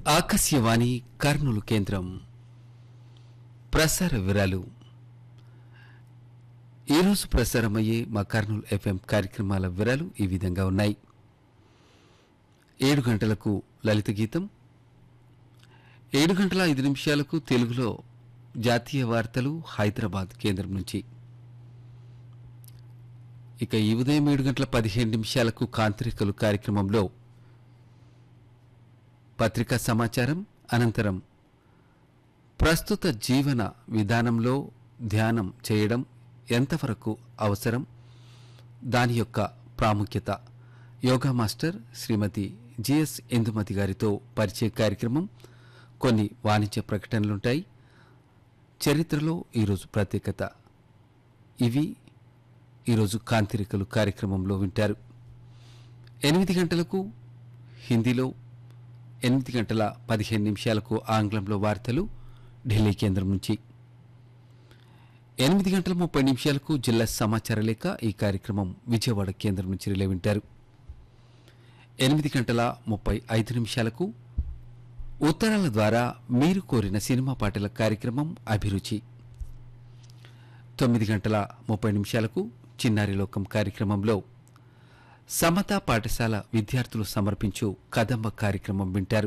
ఆకాశవాణి కర్నూలు కేంద్రం ప్రసార వివరాలు ఈరోజు ప్రసారమయ్యే మా కర్నూలు ఎఫ్ఎం కార్యక్రమాల వివరాలు ఈ విధంగా ఉన్నాయి ఏడు గంటలకు లలిత గీతం ఏడు గంటల ఐదు నిమిషాలకు తెలుగులో జాతీయ వార్తలు హైదరాబాద్ కేంద్రం నుంచి ఇక ఈ ఉదయం ఏడు గంటల పదిహేను నిమిషాలకు కాంత్రికలు కార్యక్రమంలో పత్రికా సమాచారం అనంతరం ప్రస్తుత జీవన విధానంలో ధ్యానం చేయడం ఎంతవరకు అవసరం దాని యొక్క ప్రాముఖ్యత యోగా మాస్టర్ శ్రీమతి జిఎస్ ఇందుమతి గారితో పరిచయ కార్యక్రమం కొన్ని వాణిజ్య ప్రకటనలుంటాయి చరిత్రలో ఈరోజు ప్రత్యేకత ఇవి ఈరోజు కాంతిరికలు కార్యక్రమంలో వింటారు ఎనిమిది గంటలకు హిందీలో ఎనిమిది గంటల పదిహేను నిమిషాలకు ఆంగ్లంలో వార్తలు ఢిల్లీ కేంద్రం నుంచి ఎనిమిది గంటల ముప్పై నిమిషాలకు జిల్లా సమాచార లేఖ ఈ కార్యక్రమం విజయవాడ కేంద్రం నుంచి రిలే వింటారు ఎనిమిది గంటల ముప్పై ఐదు నిమిషాలకు ఉత్తరాల ద్వారా మీరు కోరిన సినిమా పాటల కార్యక్రమం అభిరుచి తొమ్మిది గంటల ముప్పై నిమిషాలకు చిన్నారి లోకం కార్యక్రమంలో సమతా పాఠశాల విద్యార్థులు సమర్పించు కదంబ కార్యక్రమం వింటారు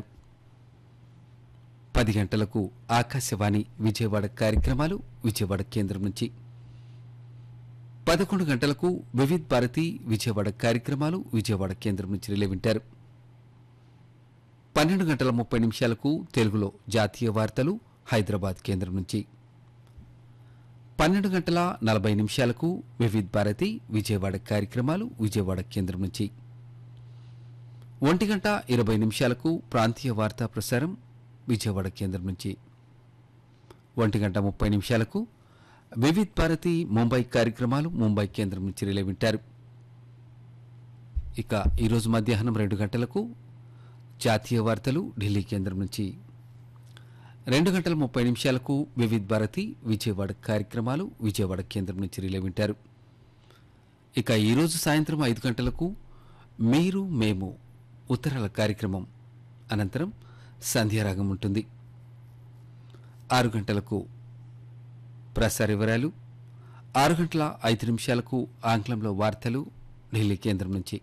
పది గంటలకు ఆకాశవాణి విజయవాడ కార్యక్రమాలు విజయవాడ కేంద్రం నుంచి పదకొండు గంటలకు వివిధ్ భారతి విజయవాడ కార్యక్రమాలు విజయవాడ కేంద్రం నుంచి రిలే వింటారు పన్నెండు గంటల ముప్పై నిమిషాలకు తెలుగులో జాతీయ వార్తలు హైదరాబాద్ కేంద్రం నుంచి పన్నెండు గంటల నలభై నిమిషాలకు వివిధ్ భారతి విజయవాడ కార్యక్రమాలు విజయవాడ కేంద్రం నుంచి ఒంటి గంట ఇరవై నిమిషాలకు ప్రాంతీయ వార్తా ప్రసారం విజయవాడ కేంద్రం నుంచి ఒంటి గంట ముప్పై నిమిషాలకు వివిధ్ భారతి ముంబై కార్యక్రమాలు ముంబై కేంద్రం నుంచి రిలే వింటారు ఇక ఈరోజు మధ్యాహ్నం రెండు గంటలకు జాతీయ వార్తలు ఢిల్లీ కేంద్రం నుంచి రెండు గంటల ముప్పై నిమిషాలకు వివిధ్ భారతి విజయవాడ కార్యక్రమాలు విజయవాడ కేంద్రం నుంచి రిలే వింటారు ఇక ఈరోజు సాయంత్రం ఐదు గంటలకు మీరు మేము ఉత్తరాల కార్యక్రమం అనంతరం సంధ్యారాగం ఉంటుంది ఆరు గంటలకు ప్రసార వివరాలు ఆరు గంటల ఐదు నిమిషాలకు ఆంగ్లంలో వార్తలు ఢిల్లీ కేంద్రం నుంచి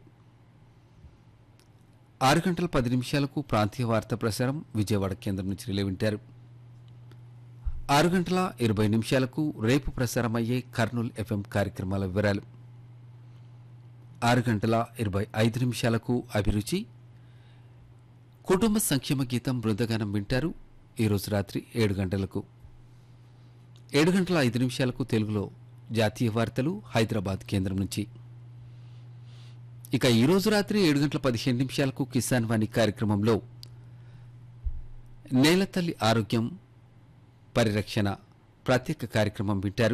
ఆరు గంటల పది నిమిషాలకు ప్రాంతీయ వార్తా ప్రసారం విజయవాడ కేంద్రం నుంచి రిలే వింటారు ఆరు గంటల ఇరవై నిమిషాలకు రేపు ప్రసారమయ్యే కర్నూలు ఎఫ్ఎం కార్యక్రమాల వివరాలు ఆరు గంటల ఇరవై ఐదు నిమిషాలకు అభిరుచి కుటుంబ సంక్షేమ గీతం బృందగానం వింటారు ఈరోజు రాత్రి ఏడు గంటలకు ఏడు గంటల ఐదు నిమిషాలకు తెలుగులో జాతీయ వార్తలు హైదరాబాద్ కేంద్రం నుంచి ఇక ఈ రోజు రాత్రి ఏడు గంటల పదిహేను నిమిషాలకు కిసాన్ వాణి కార్యక్రమంలో నేలతల్లి ఆరోగ్యం పరిరక్షణ ప్రత్యేక కార్యక్రమం వింటారు